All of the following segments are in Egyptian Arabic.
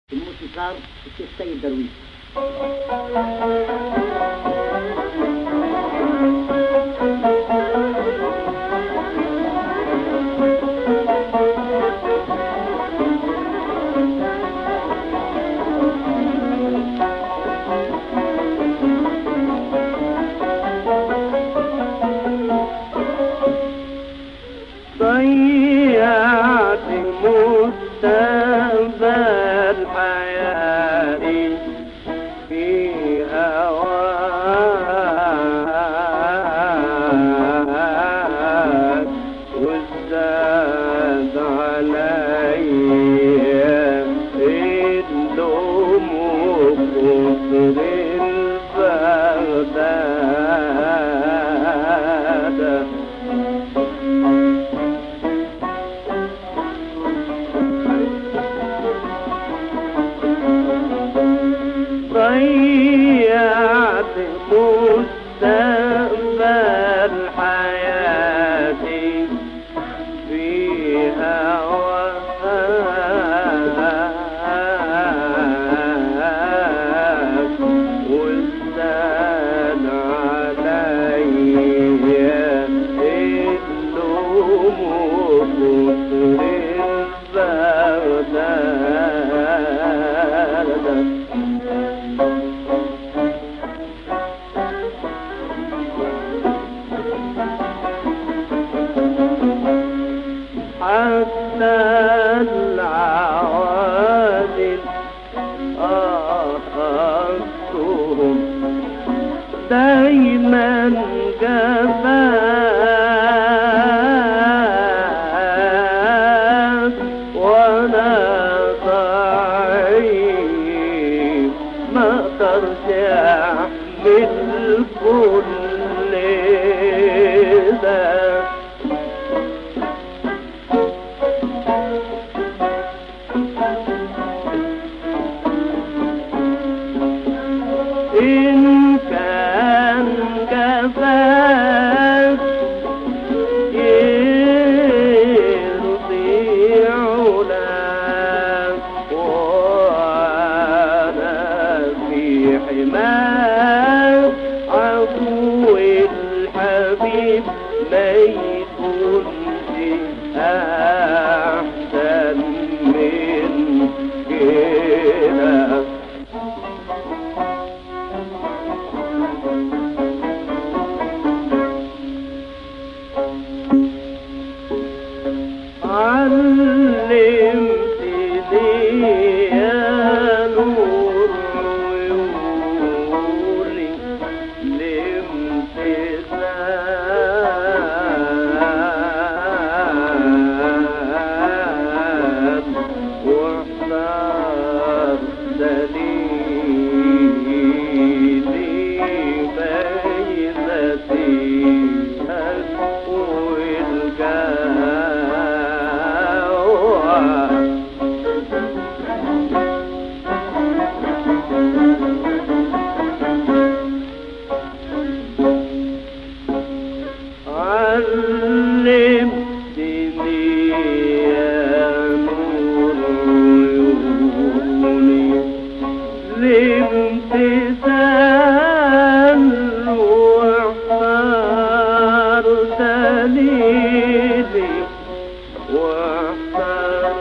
الموسيقار الشيخ سيد درويش ضيعت مستقبل حياتي في هواك وازداد علي اللوم وكفر البغداد ضيعت مستقبل حياتي في هواك وازداد علي اللوم وكفر البغداد حتى العوادل أخذتهم دايما جفاك وانا ضعيف ما ترجع من كل ده إن كان كفاك يرضي علاك وأنا في حماك عفو الحبيب ما يكونش أحسن من كده علمتني يا نور عيوني الامتثال واحذر دليلي بينتي والجوع علمتني يا نور عيوني الامتثال واحذر دليلي واحذر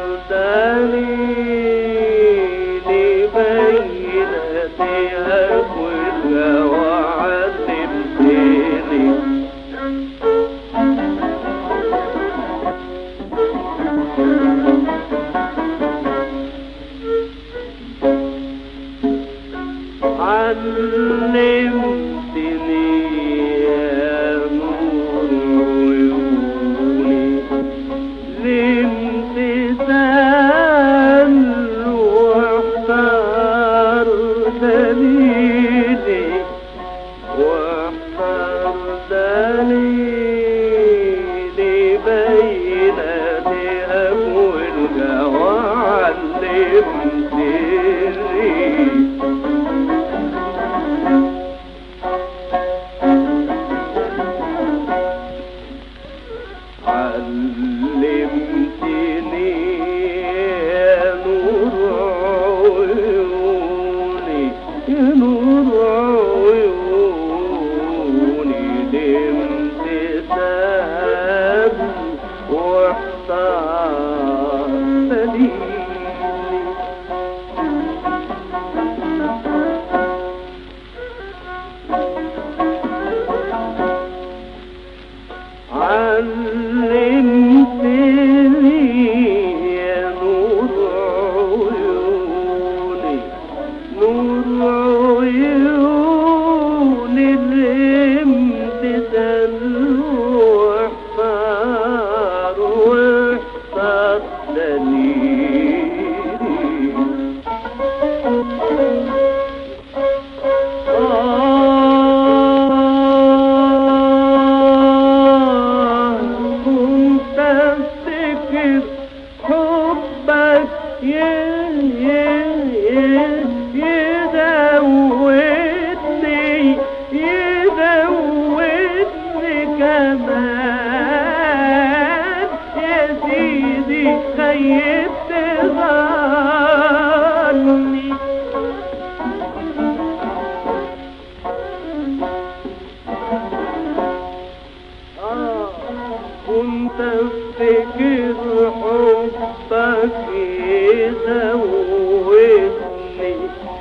دليلي بينتي أقولها وعلمتني علمتني يا نور عيوني الامتثال واحذر دليلي واحذر دليلي بين أبوالها وعلمتني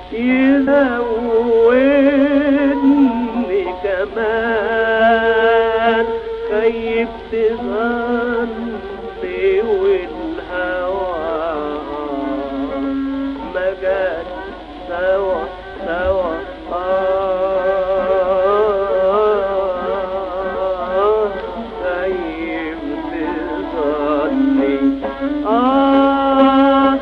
يزودني كمان خيبت ظني والهوى ما جاش سوا سوا آه خيبت ظني آه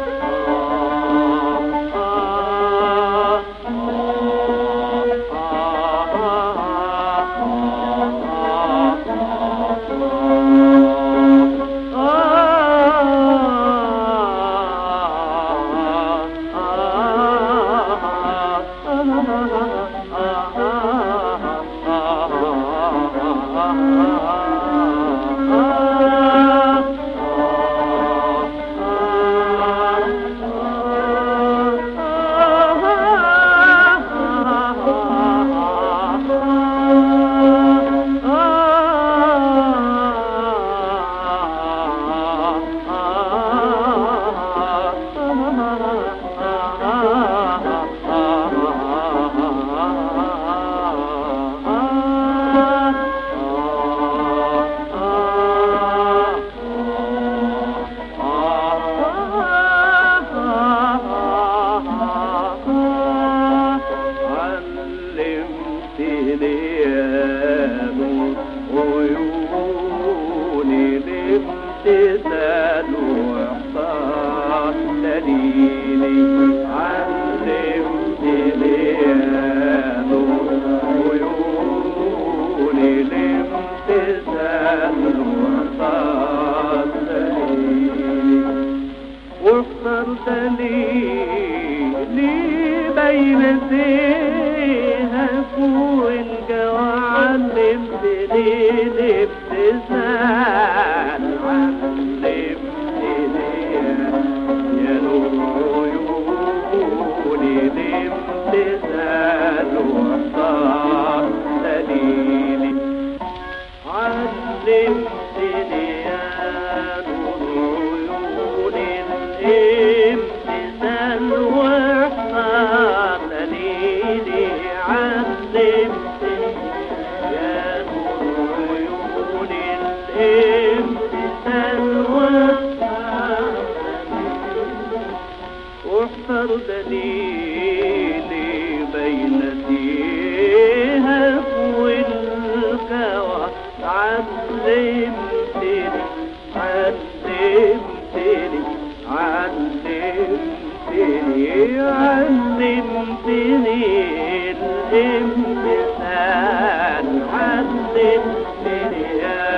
علمتني يا نور عيوني الامتثال واحصار دليلي علمتني يا نور عيوني الامتثال واحصار دليلي واخترت لي لي بين سيها فوق الجوى علمتني الابتسام علمتني يا نور عيوني الامتثال واختار دليلي علمتني يا نور عيوني الامتثال واحصار دليلي علمتني يا نور عيوني الامتثال واحصار واحصر دليلي بين فيها والكوى علمتني علمتني علمتني علمتني الامتثال علمتني يا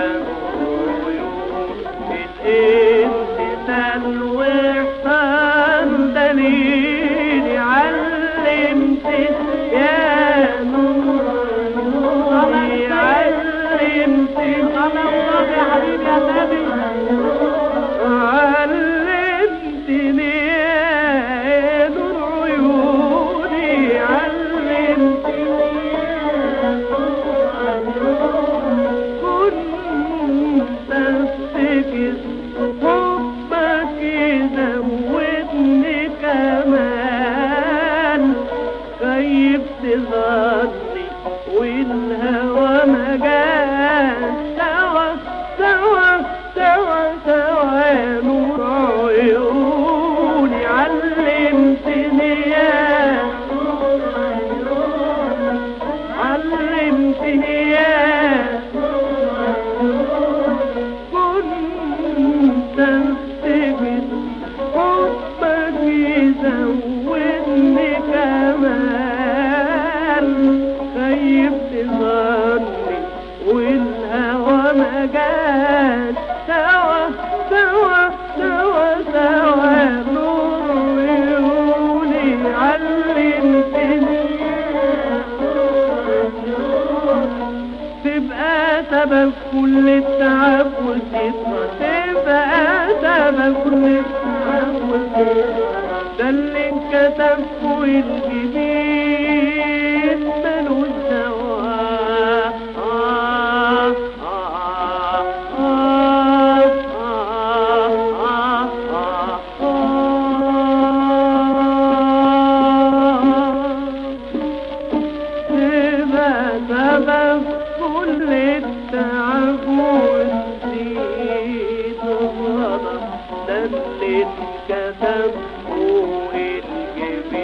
عيون الامتثال واحسان دليلي علمتني يا نور نوري علمتني الله يا حبيبي يا نبي علمتني يا نور عيوني علمتني كنت افتكر حبك يزودني كمان خيبت ظني والهوى ما جاش سوا سوا سوا سوا يا نور عيوني علمتني يا علمتني يا كنت افتكر حبك يزودني كمان خيبت ظني والهوى ما جاش سوا سوا سوا سوا نور عيوني علمتني تبقى سبب كل التعب والكسرة تبقى سبب كل التعب والكسرة ده اللي انكتب فوق الجبين ملوش دواء آه آه آه آه آه آه اتكتب فوق الجبين